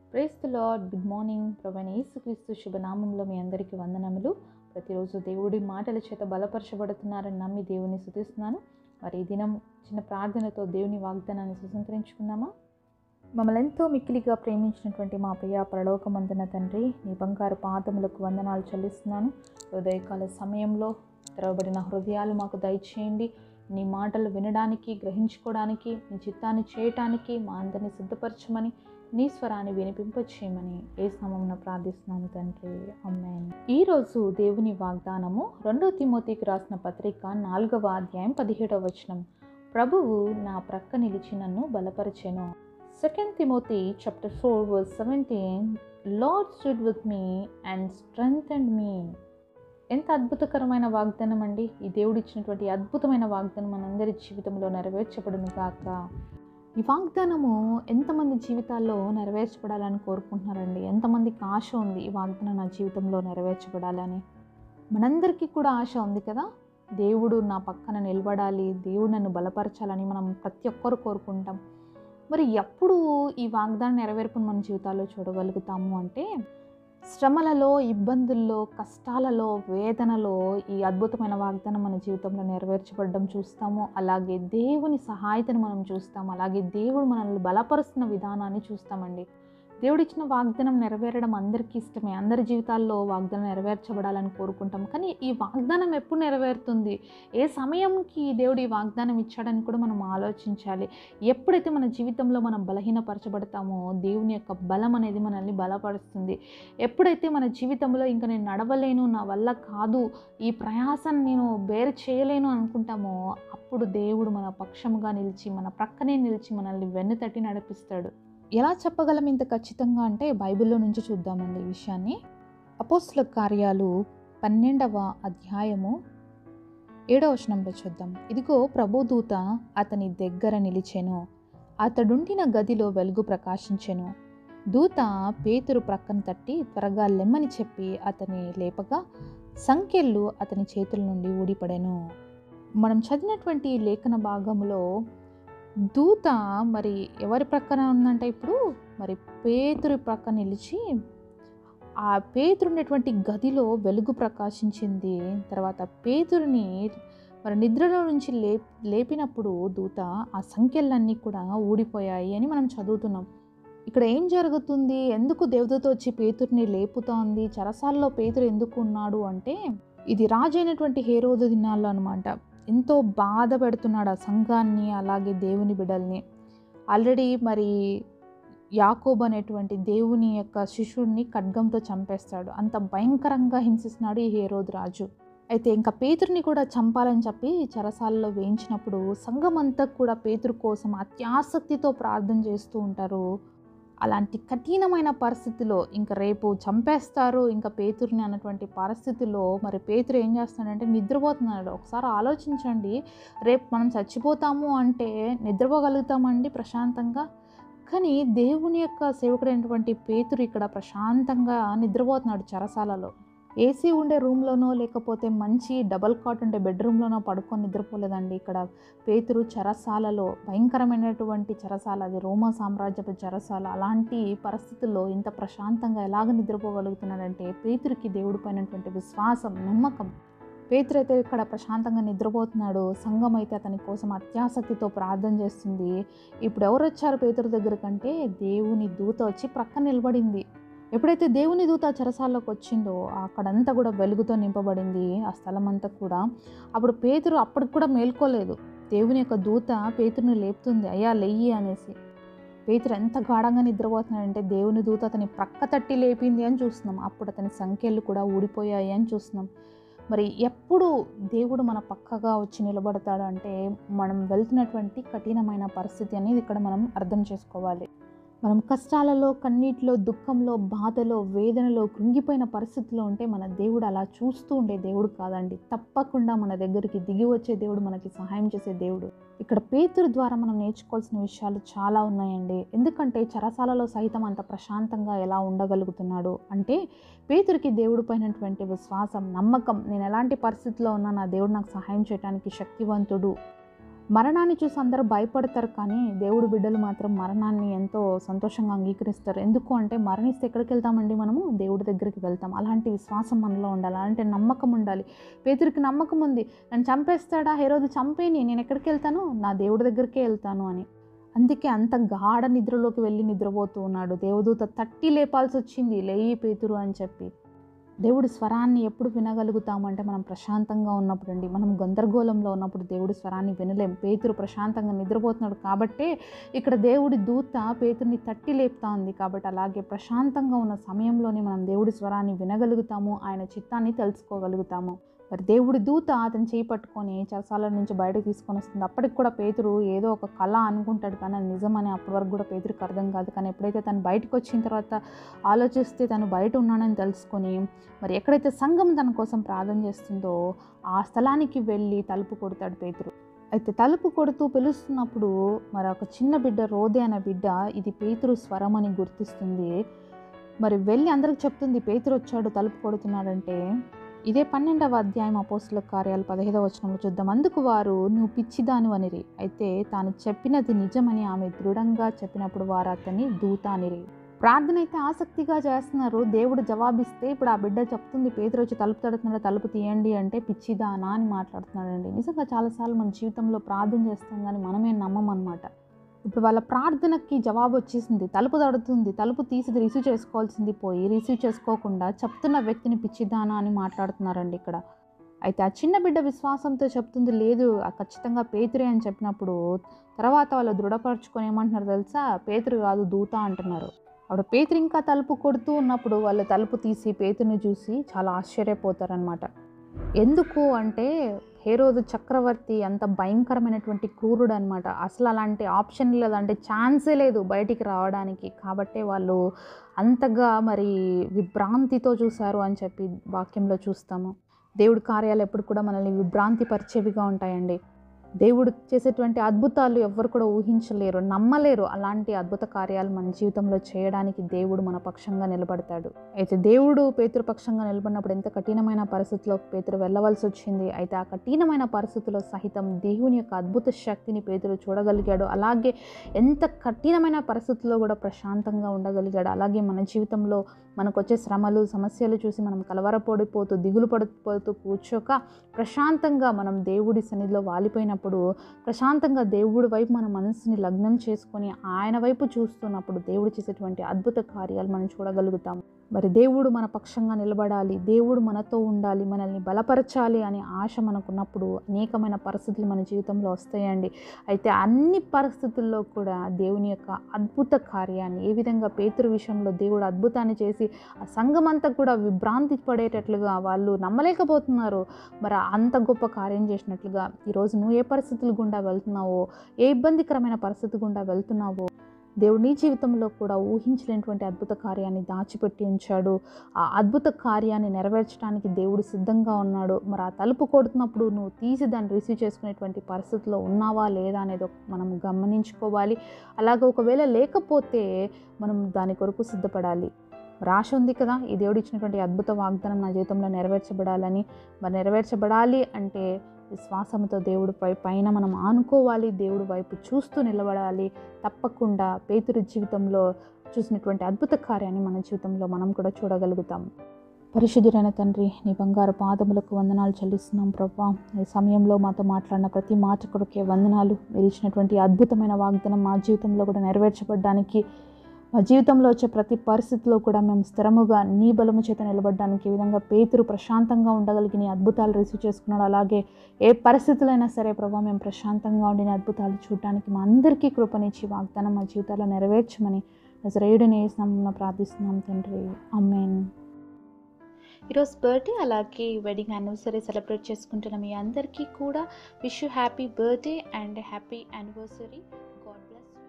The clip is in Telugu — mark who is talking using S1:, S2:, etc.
S1: praise the Lord good morning ప్రభైన యేసుక్రీస్తు శుభనామంలో మీ అందరికీ వందనములు ప్రతిరోజు దేవుడి మాటల చేత బలపరచబడుతున్నారని నమ్మి దేవుని స్తుతిస్తున్నాను మరి ఈ దినం చిన్న ప్రార్థనతో దేవుని వాగ్దానాన్ని సుసంకరించుకుందామా మమ్మల్ని ఎంతో మిక్కిలిగా ప్రేమించినటువంటి మా ప్రియ పరలోకమందున తండ్రి నీ బంగారు పాదములకు వందనాలు చెల్లిస్తున్నాను ఉదయకాల సమయంలో తెరవబడిన హృదయాలు మాకు దయచేయండి నీ మాటలు వినడానికి గ్రహించుకోవడానికి నీ చిత్తాన్ని చేయటానికి మా అందరిని సిద్ధపరచమని నీ స్వరాన్ని వినిపింపచేయమని ఏ సమమున ప్రార్థిస్తున్నాను తండ్రి అమ్మాయి ఈరోజు దేవుని వాగ్దానము రెండో తిమోతికి రాసిన పత్రిక నాలుగవ అధ్యాయం పదిహేడవ వచనం ప్రభువు నా ప్రక్క నిలిచి నన్ను బలపరిచెను second Timothy chapter four verse seventeen Lord stood with me and strength and me ఎంత అద్భుతకరమైన వాగ్దానం అండి ఈ దేవుడు ఇచ్చినటువంటి అద్భుతమైన వాగ్దానం మనందరి జీవితంలో నెరవేర్చబడును కాక ఈ వాగ్దానము ఎంతమంది జీవితాల్లో నెరవేర్చబడాలని కోరుకుంటున్నారండి ఎంతమందికి ఆశ ఉంది ఈ వాగ్దానం నా జీవితంలో నెరవేర్చబడాలని మనందరికీ కూడా ఆశ ఉంది కదా దేవుడు నా పక్కన నిలబడాలి దేవుడు నన్ను బలపరచాలని మనం ప్రతి ఒక్కరు కోరుకుంటాం మరి ఎప్పుడు ఈ వాగ్దానం నెరవేర్పును మన జీవితాల్లో చూడగలుగుతాము అంటే శ్రమలలో ఇబ్బందుల్లో కష్టాలలో వేదనలో ఈ అద్భుతమైన వాగ్దానం మన జీవితంలో నెరవేర్చబడడం చూస్తాము అలాగే దేవుని సహాయతను మనం చూస్తాము అలాగే దేవుడు మనల్ని బలపరుస్తున్న విధానాన్ని చూస్తామండి దేవుడిచ్చిన వాగ్దానం నెరవేరడం అందరికీ ఇష్టమే అందరి జీవితాల్లో వాగ్దానం నెరవేర్చబడాలని కోరుకుంటాం కానీ ఈ వాగ్దానం ఎప్పుడు నెరవేరుతుంది ఏ సమయంకి దేవుడు ఈ వాగ్దానం ఇచ్చాడని కూడా మనం ఆలోచించాలి ఎప్పుడైతే మన జీవితంలో మనం బలహీనపరచబడతామో దేవుని యొక్క బలం అనేది మనల్ని బలపరుస్తుంది ఎప్పుడైతే మన జీవితంలో ఇంకా నేను నడవలేను నా వల్ల కాదు ఈ ప్రయాసాన్ని నేను బేరు చేయలేను అనుకుంటామో అప్పుడు దేవుడు మన పక్షముగా నిలిచి మన ప్రక్కనే నిలిచి మనల్ని వెన్ను తట్టి నడిపిస్తాడు ఎలా చెప్పగలం ఇంత ఖచ్చితంగా అంటే బైబిల్లో నుంచి చూద్దామండి ఈ విషయాన్ని అపోస్తుల కార్యాలు పన్నెండవ అధ్యాయము ఏడవ వచనంలో చూద్దాం ఇదిగో ప్రభుదూత అతని దగ్గర నిలిచెను అతడుండిన గదిలో వెలుగు ప్రకాశించెను దూత పేతురు ప్రక్కన తట్టి త్వరగా లెమ్మని చెప్పి అతని లేపగా సంఖ్యలు అతని చేతుల నుండి ఊడిపడెను మనం చదివినటువంటి లేఖన భాగంలో దూత మరి ఎవరి ప్రక్కన ఉందంటే ఇప్పుడు మరి పేతురు ప్రక్కన నిలిచి ఆ పేతురున్నటువంటి గదిలో వెలుగు ప్రకాశించింది తర్వాత పేతురుని మరి నిద్రలో నుంచి లే లేపినప్పుడు దూత ఆ సంఖ్యలన్నీ కూడా ఊడిపోయాయి అని మనం చదువుతున్నాం ఇక్కడ ఏం జరుగుతుంది ఎందుకు దేవదూత వచ్చి పేతుర్ని లేపుతోంది చెరసాల్లో పేతురు ఎందుకు ఉన్నాడు అంటే ఇది రాజైనటువంటి హేరోదు దినాల్లో అనమాట ఎంతో బాధ పెడుతున్నాడు ఆ సంఘాన్ని అలాగే దేవుని బిడల్ని ఆల్రెడీ మరి యాకోబ్ అనేటువంటి దేవుని యొక్క శిష్యుడిని ఖడ్గంతో చంపేస్తాడు అంత భయంకరంగా హింసిస్తున్నాడు ఈ హేరోద్ రాజు అయితే ఇంకా పేతుర్ని కూడా చంపాలని చెప్పి చెరసాలలో వేయించినప్పుడు సంఘం అంతా కూడా పేతురు కోసం అత్యాసక్తితో ప్రార్థన చేస్తూ ఉంటారు అలాంటి కఠినమైన పరిస్థితిలో ఇంకా రేపు చంపేస్తారు ఇంకా పేతుర్ని అన్నటువంటి పరిస్థితిలో మరి పేతురు ఏం చేస్తాడంటే నిద్రపోతున్నాడు ఒకసారి ఆలోచించండి రేపు మనం చచ్చిపోతాము అంటే నిద్రపోగలుగుతామండి ప్రశాంతంగా కానీ దేవుని యొక్క సేవకుడైనటువంటి పేతురు ఇక్కడ ప్రశాంతంగా నిద్రపోతున్నాడు చెరసాలలో ఏసీ ఉండే రూమ్లోనో లేకపోతే మంచి డబల్ కాట్ ఉండే బెడ్రూమ్లోనో పడుకొని నిద్రపోలేదండి ఇక్కడ పేతురు చెరసాలలో భయంకరమైనటువంటి చెరసాల అది రోమా సామ్రాజ్యపు చెరసాల అలాంటి పరిస్థితుల్లో ఇంత ప్రశాంతంగా ఎలాగ నిద్రపోగలుగుతున్నాడంటే పేతురికి దేవుడి పైనటువంటి విశ్వాసం నమ్మకం పేతురు అయితే ఇక్కడ ప్రశాంతంగా నిద్రపోతున్నాడు సంఘం అయితే అతని కోసం అత్యాసక్తితో ప్రార్థన చేస్తుంది ఇప్పుడు ఎవరు వచ్చారు పేతురు దగ్గర కంటే దేవుని దూత వచ్చి ప్రక్క నిలబడింది ఎప్పుడైతే దేవుని దూత చెరసాల్లోకి వచ్చిందో అక్కడంతా కూడా వెలుగుతో నింపబడింది ఆ స్థలం అంతా కూడా అప్పుడు పేతురు అప్పటికి కూడా మేల్కోలేదు దేవుని యొక్క దూత పేతురుని లేపుతుంది అయ్యా లెయ్యి అనేసి పేతురు ఎంత గాఢంగా నిద్రపోతున్నాడంటే దేవుని దూత అతని ప్రక్క తట్టి లేపింది అని చూస్తున్నాం అప్పుడు అతని సంఖ్యలు కూడా ఊడిపోయాయి అని చూస్తున్నాం మరి ఎప్పుడు దేవుడు మన పక్కగా వచ్చి నిలబడతాడు అంటే మనం వెళ్తున్నటువంటి కఠినమైన పరిస్థితి అనేది ఇక్కడ మనం అర్థం చేసుకోవాలి మనం కష్టాలలో కన్నీటిలో దుఃఖంలో బాధలో వేదనలో కృంగిపోయిన పరిస్థితిలో ఉంటే మన దేవుడు అలా చూస్తూ ఉండే దేవుడు కాదండి తప్పకుండా మన దగ్గరికి దిగి వచ్చే దేవుడు మనకి సహాయం చేసే దేవుడు ఇక్కడ పేతురు ద్వారా మనం నేర్చుకోవాల్సిన విషయాలు చాలా ఉన్నాయండి ఎందుకంటే చెరసాలలో సైతం అంత ప్రశాంతంగా ఎలా ఉండగలుగుతున్నాడు అంటే పేతురికి దేవుడి పైనటువంటి విశ్వాసం నమ్మకం నేను ఎలాంటి పరిస్థితిలో ఉన్నా నా దేవుడు నాకు సహాయం చేయడానికి శక్తివంతుడు మరణాన్ని చూసి అందరూ భయపడతారు కానీ దేవుడు బిడ్డలు మాత్రం మరణాన్ని ఎంతో సంతోషంగా అంగీకరిస్తారు ఎందుకు అంటే మరణిస్తే ఎక్కడికి వెళ్తామండి మనము దేవుడి దగ్గరికి వెళ్తాం అలాంటి విశ్వాసం మనలో ఉండాలి అలాంటి నమ్మకం ఉండాలి పేతురికి నమ్మకం ఉంది నన్ను చంపేస్తాడా హేరోదు చంపేని నేను ఎక్కడికి వెళ్తాను నా దేవుడి దగ్గరికే వెళ్తాను అని అందుకే అంత గాఢ నిద్రలోకి వెళ్ళి నిద్రపోతూ ఉన్నాడు దేవదూత తట్టి లేపాల్సి వచ్చింది లేయి పేతురు అని చెప్పి దేవుడి స్వరాన్ని ఎప్పుడు వినగలుగుతామంటే మనం ప్రశాంతంగా ఉన్నప్పుడు అండి మనం గందరగోళంలో ఉన్నప్పుడు దేవుడి స్వరాన్ని వినలేం పేతురు ప్రశాంతంగా నిద్రపోతున్నాడు కాబట్టే ఇక్కడ దేవుడి దూత పేతుర్ని తట్టి లేపుతా ఉంది కాబట్టి అలాగే ప్రశాంతంగా ఉన్న సమయంలోనే మనం దేవుడి స్వరాన్ని వినగలుగుతాము ఆయన చిత్తాన్ని తెలుసుకోగలుగుతాము మరి దేవుడి దూత అతను చేయి పట్టుకొని చరసాల నుంచి బయటకు తీసుకొని వస్తుంది అప్పటికి కూడా పేతురు ఏదో ఒక కళ అనుకుంటాడు కానీ అది నిజమని అప్పటి వరకు కూడా పేతురికి అర్థం కాదు కానీ ఎప్పుడైతే తను బయటకు వచ్చిన తర్వాత ఆలోచిస్తే తను బయట ఉన్నానని తెలుసుకొని మరి ఎక్కడైతే సంఘం తన కోసం ప్రార్థన చేస్తుందో ఆ స్థలానికి వెళ్ళి తలుపు కొడతాడు పేతురు అయితే తలుపు కొడుతూ పిలుస్తున్నప్పుడు మరి ఒక చిన్న బిడ్డ రోదే అనే బిడ్డ ఇది పేతురు స్వరం అని గుర్తిస్తుంది మరి వెళ్ళి అందరికి చెప్తుంది పేతురు వచ్చాడు తలుపు కొడుతున్నాడంటే ఇదే పన్నెండవ అధ్యాయం అపోస్తుల కార్యాలు పదహైదవ వచనంలో చూద్దాం అందుకు వారు నువ్వు పిచ్చిదాను అనిరి అయితే తాను చెప్పినది నిజమని ఆమె దృఢంగా చెప్పినప్పుడు వారు అతన్ని దూత అనిరి ప్రార్థన అయితే ఆసక్తిగా చేస్తున్నారు దేవుడు జవాబిస్తే ఇప్పుడు ఆ బిడ్డ చెప్తుంది పేదరు వచ్చి తలుపు తడుతున్నాడు తలుపు తీయండి అంటే పిచ్చిదానా అని మాట్లాడుతున్నాడండి నిజంగా చాలాసార్లు మన జీవితంలో ప్రార్థన చేస్తాం కానీ మనమే నమ్మమన్నమాట ఇప్పుడు వాళ్ళ ప్రార్థనకి జవాబు వచ్చేసింది తలుపు తడుతుంది తలుపు తీసి రిసీవ్ చేసుకోవాల్సింది పోయి రిసీవ్ చేసుకోకుండా చెప్తున్న వ్యక్తిని పిచ్చిదానా అని మాట్లాడుతున్నారండి ఇక్కడ అయితే ఆ చిన్న బిడ్డ విశ్వాసంతో చెప్తుంది లేదు ఆ ఖచ్చితంగా పేతురే అని చెప్పినప్పుడు తర్వాత వాళ్ళు దృఢపరచుకొని ఏమంటున్నారు తెలుసా పేతురు కాదు దూత అంటున్నారు అప్పుడు పేతురు ఇంకా తలుపు కొడుతూ ఉన్నప్పుడు వాళ్ళు తలుపు తీసి పేతుని చూసి చాలా ఆశ్చర్యపోతారనమాట ఎందుకు అంటే హేరోదు చక్రవర్తి అంత భయంకరమైనటువంటి క్రూరుడు అనమాట అసలు అలాంటి ఆప్షన్ లేదు అంటే ఛాన్సే లేదు బయటికి రావడానికి కాబట్టే వాళ్ళు అంతగా మరి విభ్రాంతితో చూశారు అని చెప్పి వాక్యంలో చూస్తాము దేవుడి కార్యాలు ఎప్పుడు కూడా మనల్ని విభ్రాంతి పరిచేవిగా ఉంటాయండి దేవుడు చేసేటువంటి అద్భుతాలు ఎవ్వరు కూడా ఊహించలేరు నమ్మలేరు అలాంటి అద్భుత కార్యాలు మన జీవితంలో చేయడానికి దేవుడు మన పక్షంగా నిలబడతాడు అయితే దేవుడు పేతురు పక్షంగా నిలబడినప్పుడు ఎంత కఠినమైన పరిస్థితిలో పేతురు వెళ్ళవలసి వచ్చింది అయితే ఆ కఠినమైన పరిస్థితిలో సహితం దేవుని యొక్క అద్భుత శక్తిని పేతురు చూడగలిగాడు అలాగే ఎంత కఠినమైన పరిస్థితుల్లో కూడా ప్రశాంతంగా ఉండగలిగాడు అలాగే మన జీవితంలో మనకు వచ్చే శ్రమలు సమస్యలు చూసి మనం కలవరపడిపోతూ దిగులు పడిపోతూ కూర్చోక ప్రశాంతంగా మనం దేవుడి సన్నిధిలో వాలిపోయినప్పుడు ప్రశాంతంగా దేవుడి వైపు మన మనసుని లగ్నం చేసుకొని ఆయన వైపు చూస్తున్నప్పుడు దేవుడు చేసేటువంటి అద్భుత కార్యాలు మనం చూడగలుగుతాం మరి దేవుడు మన పక్షంగా నిలబడాలి దేవుడు మనతో ఉండాలి మనల్ని బలపరచాలి అనే ఆశ మనకున్నప్పుడు అనేకమైన పరిస్థితులు మన జీవితంలో వస్తాయండి అయితే అన్ని పరిస్థితుల్లో కూడా దేవుని యొక్క అద్భుత కార్యాన్ని ఏ విధంగా పేతురు విషయంలో దేవుడు అద్భుతాన్ని చేసి ఆ సంఘం అంతా కూడా విభ్రాంతి పడేటట్లుగా వాళ్ళు నమ్మలేకపోతున్నారు మరి అంత గొప్ప కార్యం చేసినట్లుగా ఈరోజు నువ్వు ఏ పరిస్థితుల గుండా వెళ్తున్నావో ఏ ఇబ్బందికరమైన పరిస్థితి గుండా వెళ్తున్నావో దేవుడు నీ జీవితంలో కూడా ఊహించలేనటువంటి అద్భుత కార్యాన్ని దాచిపెట్టి ఉంచాడు ఆ అద్భుత కార్యాన్ని నెరవేర్చడానికి దేవుడు సిద్ధంగా ఉన్నాడు మరి ఆ తలుపు కొడుతున్నప్పుడు నువ్వు తీసి దాన్ని రిసీవ్ చేసుకునేటువంటి పరిస్థితిలో ఉన్నావా లేదా అనేది ఒక- మనం గమనించుకోవాలి అలాగే ఒకవేళ లేకపోతే మనం దాని కొరకు సిద్ధపడాలి రాశ ఉంది కదా ఈ దేవుడు ఇచ్చినటువంటి అద్భుత వాగ్దానం నా జీవితంలో నెరవేర్చబడాలని మరి నెరవేర్చబడాలి అంటే విశ్వాసంతో దేవుడి పై పైన మనం ఆనుకోవాలి దేవుడి వైపు చూస్తూ నిలబడాలి తప్పకుండా పేతురు జీవితంలో చూసినటువంటి అద్భుత కార్యాన్ని మన జీవితంలో మనం కూడా చూడగలుగుతాం పరిశుద్ధురైన తండ్రి నీ బంగారు పాదములకు వందనాలు చెల్లిస్తున్నాం ప్రభా ఈ సమయంలో మాతో మాట్లాడిన ప్రతి మాట కొరకే వందనాలు మీరు ఇచ్చినటువంటి అద్భుతమైన వాగ్దానం మా జీవితంలో కూడా నెరవేర్చబడడానికి మా జీవితంలో వచ్చే ప్రతి పరిస్థితిలో కూడా మేము స్థిరముగా నీ బలము చేత నిలబడడానికి ఈ విధంగా పేతురు ప్రశాంతంగా ఉండగలిగి నీ అద్భుతాలు రిసీవ్ చేసుకున్నాడు అలాగే ఏ పరిస్థితులైనా సరే ప్రభావ మేము ప్రశాంతంగా ఉండిన అద్భుతాలు చూడడానికి మా అందరికీ కృపనిచ్చి వాగ్దానం మా జీవితాల్లో నెరవేర్చమని నజరేయుడిని వేసినామని ప్రార్థిస్తున్నాం తండ్రి అమ్మేన్ ఈరోజు బర్త్డే అలాగే వెడ్డింగ్ యానివర్సరీ సెలబ్రేట్ చేసుకుంటున్న మీ అందరికీ కూడా wish you happy birthday and happy anniversary God bless